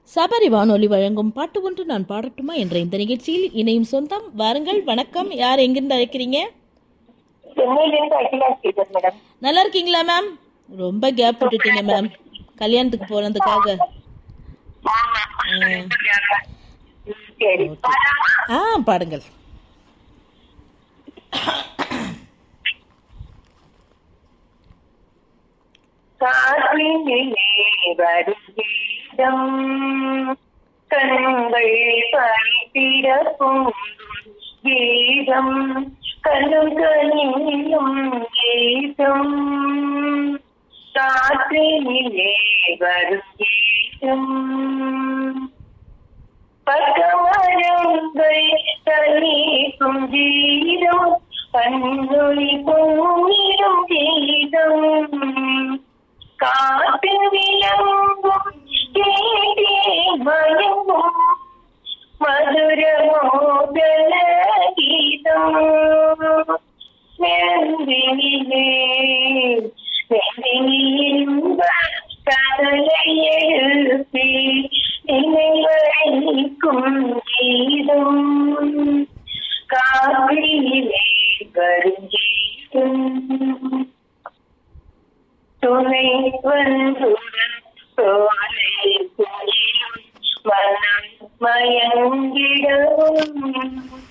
சபரி வானொலி வழங்கும் பாட்டு ஒன்று நான் பாடட்டுமா என்ற இந்த நிகழ்ச்சியில் இணையும் சொந்தம் வாருங்கள் வணக்கம் யார் எங்கிருந்து அழைக்கிறீங்க சென்னையிலேருந்து அகிலா ஸ்ரீதர் மேடம் நல்லா இருக்கீங்களா மேம் ரொம்ப கேப் விட்டுட்டீங்க மேம் கல்யாணத்துக்கு போனதுக்காக ம். சரி ஆ பாடுங்கள் காற்றினிலே வரும் கீதம் கண்கள் பணித்திறப்பும் கீதம் கண்ணும் கனியும் கீதம் காற்றினிலே வரும் கீதம் பக்கமரங்கள் தனீக்கும் கீதம் கண்ணொளி பொங்கிடும் கீதம் காத்து விளங்கும் கேட்டே மயங்கும் மதுர மோதல கீதம் நந்தினிலே நந்தினியின்ப கடலை எழுப்பி நினைவழிக்கும் கீதம் காவிரியிலே வருங்கீதம் துணை வந்துடன் சோலை குயிலும் மனம் மயங்கிடும்